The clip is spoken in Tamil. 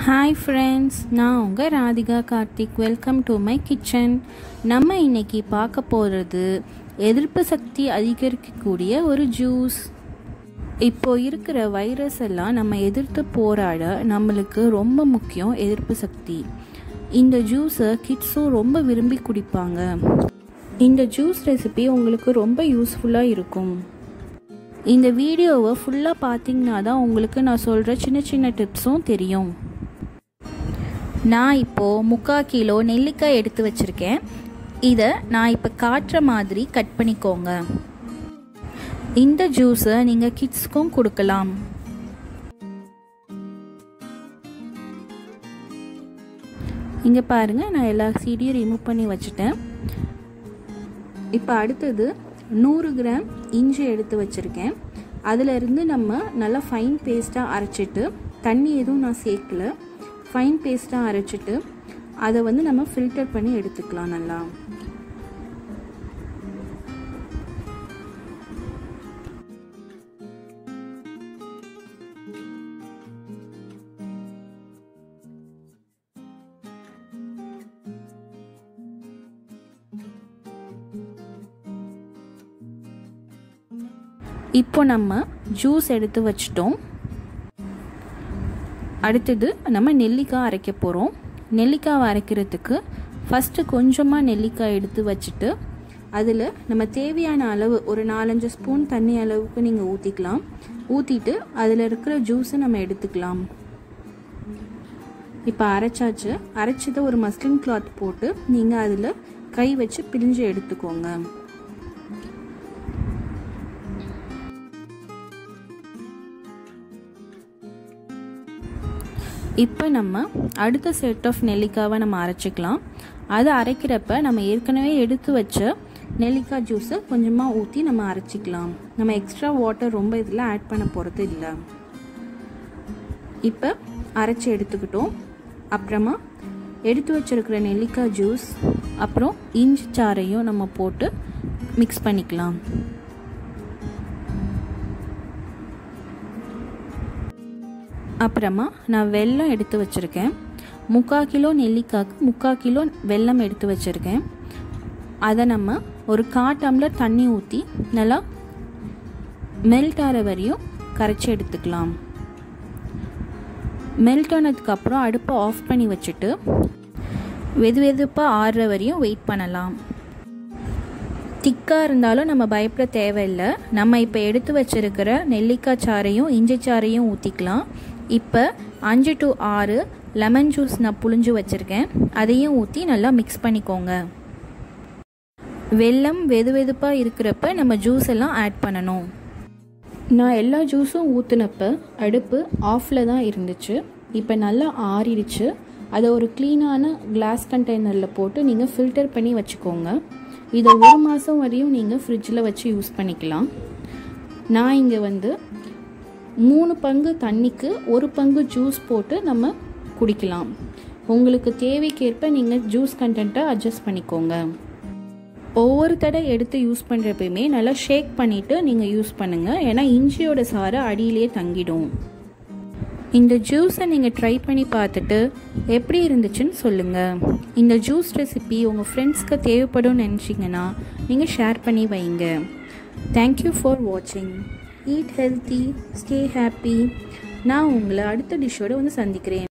ஹாய் ஃப்ரெண்ட்ஸ் நான் உங்கள் Radhika Karthik welcome to my kitchen நம்ம இன்னைக்கு பார்க்க போகிறது எதிர்ப்பு சக்தி அதிகரிக்கக்கூடிய ஒரு ஜூஸ் இப்போ இருக்கிற வைரஸ் எல்லாம் நம்ம எதிர்த்து போராட நம்மளுக்கு ரொம்ப முக்கியம் எதிர்ப்பு சக்தி இந்த ஜூஸை கிட்ஸும் ரொம்ப விரும்பி குடிப்பாங்க இந்த ஜூஸ் ரெசிபி உங்களுக்கு ரொம்ப யூஸ்ஃபுல்லாக இருக்கும் இந்த வீடியோவை ஃபுல்லாக பார்த்தீங்கன்னா தான் உங்களுக்கு நான் சொல்கிற சின்ன சின்ன டிப்ஸும் தெரியும் நான் இப்போது முக்கால் கிலோ நெல்லிக்காய் எடுத்து வச்சுருக்கேன் இதை நான் இப்போ காட்டுற மாதிரி கட் பண்ணிக்கோங்க இந்த ஜூஸை நீங்கள் கிட்ஸ்க்கும் கொடுக்கலாம் இங்கே பாருங்கள் நான் எல்லா சீடியும் ரிமூவ் பண்ணி வச்சுட்டேன் இப்போ அடுத்தது நூறு கிராம் இஞ்சி எடுத்து வச்சுருக்கேன் அதிலிருந்து நம்ம நல்லா ஃபைன் பேஸ்ட்டாக அரைச்சிட்டு தண்ணி எதுவும் நான் சேர்க்கல ஃபைன் பேஸ்ட்டாக அரைச்சிட்டு அதை வந்து நம்ம ஃபில்டர் பண்ணி எடுத்துக்கலாம் நல்லா இப்போ நம்ம ஜூஸ் எடுத்து வச்சிட்டோம் அடுத்தது நம்ம நெல்லிக்காய் அரைக்க போகிறோம் நெல்லிக்காய் அரைக்கிறதுக்கு ஃபஸ்ட்டு கொஞ்சமாக நெல்லிக்காய் எடுத்து வச்சுட்டு அதில் நம்ம தேவையான அளவு ஒரு நாலஞ்சு ஸ்பூன் தண்ணி அளவுக்கு நீங்கள் ஊற்றிக்கலாம் ஊற்றிட்டு அதில் இருக்கிற ஜூஸை நம்ம எடுத்துக்கலாம் இப்போ அரைச்சாச்சு அரைச்சதை ஒரு மஸ்லின் கிளாத் போட்டு நீங்கள் அதில் கை வச்சு பிழிஞ்சு எடுத்துக்கோங்க இப்போ நம்ம அடுத்த செட் ஆஃப் நெல்லிக்காவை நம்ம அரைச்சிக்கலாம் அதை அரைக்கிறப்ப நம்ம ஏற்கனவே எடுத்து வச்ச நெல்லிக்காய் ஜூஸை கொஞ்சமாக ஊற்றி நம்ம அரைச்சிக்கலாம் நம்ம எக்ஸ்ட்ரா வாட்டர் ரொம்ப இதில் ஆட் பண்ண போகிறது இல்லை இப்போ அரைச்சி எடுத்துக்கிட்டோம் அப்புறமா எடுத்து வச்சிருக்கிற நெல்லிக்காய் ஜூஸ் அப்புறம் இஞ்சி சாறையும் நம்ம போட்டு மிக்ஸ் பண்ணிக்கலாம் அப்புறமா நான் வெல்லம் எடுத்து வச்சுருக்கேன் முக்கால் கிலோ நெல்லிக்காய்க்கு முக்கால் கிலோ வெல்லம் எடுத்து வச்சுருக்கேன் அதை நம்ம ஒரு கா டம்ளர் தண்ணி ஊற்றி நல்லா மெல்ட் ஆகிற வரையும் கரைச்சி எடுத்துக்கலாம் மெல்ட் ஆனதுக்கப்புறம் அடுப்பை ஆஃப் பண்ணி வச்சுட்டு வெது வெதுப்பாக ஆறுற வரையும் வெயிட் பண்ணலாம் திக்காக இருந்தாலும் நம்ம பயப்பட தேவையில்லை நம்ம இப்போ எடுத்து வச்சுருக்கிற நெல்லிக்காய் சாறையும் இஞ்சி சாறையும் ஊற்றிக்கலாம் இப்போ அஞ்சு டு ஆறு லெமன் ஜூஸ் நான் புழிஞ்சு வச்சுருக்கேன் அதையும் ஊற்றி நல்லா மிக்ஸ் பண்ணிக்கோங்க வெல்லம் வெது வெதுப்பாக இருக்கிறப்ப நம்ம ஜூஸ் எல்லாம் ஆட் பண்ணணும் நான் எல்லா ஜூஸும் ஊற்றுனப்ப அடுப்பு ஆஃபில் தான் இருந்துச்சு இப்போ நல்லா ஆறிடுச்சு அதை ஒரு க்ளீனான கிளாஸ் கண்டெய்னரில் போட்டு நீங்கள் ஃபில்டர் பண்ணி வச்சுக்கோங்க இதை ஒரு மாதம் வரையும் நீங்கள் ஃப்ரிட்ஜில் வச்சு யூஸ் பண்ணிக்கலாம் நான் இங்கே வந்து மூணு பங்கு தண்ணிக்கு ஒரு பங்கு ஜூஸ் போட்டு நம்ம குடிக்கலாம் உங்களுக்கு தேவைக்கேற்ப நீங்கள் ஜூஸ் கண்டென்ட்டை அட்ஜஸ்ட் பண்ணிக்கோங்க ஒவ்வொரு தடவை எடுத்து யூஸ் பண்ணுறப்பயுமே நல்லா ஷேக் பண்ணிவிட்டு நீங்கள் யூஸ் பண்ணுங்கள் ஏன்னா இஞ்சியோட சாறு அடியிலே தங்கிடும் இந்த ஜூஸை நீங்கள் ட்ரை பண்ணி பார்த்துட்டு எப்படி இருந்துச்சுன்னு சொல்லுங்கள் இந்த ஜூஸ் ரெசிபி உங்கள் ஃப்ரெண்ட்ஸ்க்கு தேவைப்படும் நினச்சிங்கன்னா நீங்கள் ஷேர் பண்ணி வைங்க தேங்க்யூ ஃபார் வாட்சிங் ஈட் ஹெல்த்தி ஸ்டே ஹாப்பி நான் உங்களை அடுத்த டிஷ்ஷோடு வந்து சந்திக்கிறேன்